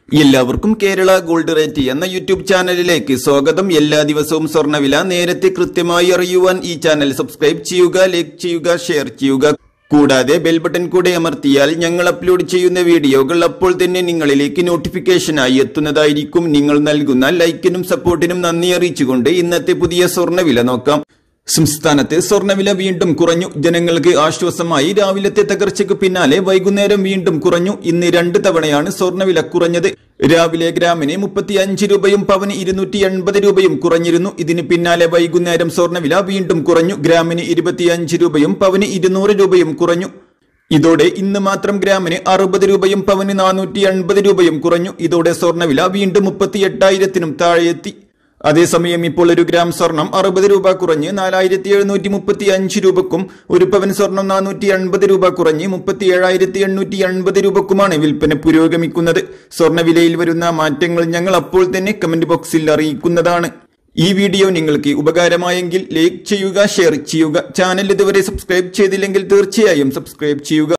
എല്ലാവർക്കും Kerala gold rate എന്ന YouTube ചാനലിലേക്ക് സ്വാഗതം എല്ലാ ദിവസവും സ്വർണ്ണവില നേരത്തെ കൃത്യമായി അറിയുവാൻ ഈ ചാനൽ സബ്സ്ക്രൈബ് ചെയ്യുക ലൈക്ക് ചെയ്യുക ഷെയർ ചെയ്യുക കൂടാതെ ബെൽ ബട്ടൺ കൂടെ അമർത്തിയാൽ ഞങ്ങൾ അപ്ലോഡ് ചെയ്യുന്ന വീഡിയോകൾ അപ്പോൾ തന്നെ നിങ്ങളിലേക്ക് നോട്ടിഫിക്കേഷനായി എത്തുന്നതായിരിക്കും നിങ്ങൾ നൽകുന്ന ലൈക്കിനും സപ്പോർട്ടിനും നന്ദി അറിയിച്ചുകൊണ്ട് ഇന്നത്തെ പുതിയ സ്വർണ്ണവില നോക്കാം സംസ്ഥാനത്ത് സ്വർണ്ണവില വീണ്ടും കുറഞ്ഞു ജനങ്ങൾക്ക് ആശ്വാസമായി രാവിലത്തെ തകർച്ചയ്ക്ക് പിന്നാലെ വൈകുന്നേരം വീണ്ടും കുറഞ്ഞു ഇന്ന് രണ്ട് തവണയാണ് സ്വർണ്ണവില കുറഞ്ഞത് രാവിലെ ഗ്രാമിന് മുപ്പത്തി അഞ്ച് രൂപയും പവന് ഇരുന്നൂറ്റി എൺപത് രൂപയും കുറഞ്ഞിരുന്നു ഇതിന് പിന്നാലെ വൈകുന്നേരം സ്വർണ്ണവില വീണ്ടും കുറഞ്ഞു ഗ്രാമിന് ഇരുപത്തിയഞ്ച് രൂപയും പവന് ഇരുന്നൂറ് രൂപയും കുറഞ്ഞു ഇതോടെ ഇന്ന് മാത്രം ഗ്രാമിന് അറുപത് രൂപയും പവന് നാനൂറ്റി എൺപത് രൂപയും കുറഞ്ഞു ഇതോടെ സ്വർണ്ണവില വീണ്ടും മുപ്പത്തി എട്ടായിരത്തിനും താഴെയെത്തി അതേസമയം ഇപ്പോൾ ഒരു ഗ്രാം സ്വർണം അറുപത് രൂപ കുറഞ്ഞ് നാലായിരത്തി എഴുന്നൂറ്റി മുപ്പത്തി അഞ്ച് രൂപക്കും ഒരു പവൻ സ്വർണം നാനൂറ്റി എൺപത് രൂപ കുറഞ്ഞ് മുപ്പത്തി ഏഴായിരത്തി എണ്ണൂറ്റി എൺപത് രൂപക്കുമാണ് വിൽപ്പന പുരോഗമിക്കുന്നത് സ്വർണ്ണവിലയിൽ വരുന്ന മാറ്റങ്ങൾ ഞങ്ങൾ അപ്പോൾ തന്നെ കമന്റ് ബോക്സിൽ അറിയിക്കുന്നതാണ് ഈ വീഡിയോ നിങ്ങൾക്ക് ഉപകാരമായെങ്കിൽ ലൈക്ക് ചെയ്യുക ഷെയർ ചെയ്യുക ചാനൽ ഇതുവരെ സബ്സ്ക്രൈബ് ചെയ്തില്ലെങ്കിൽ തീർച്ചയായും സബ്സ്ക്രൈബ് ചെയ്യുക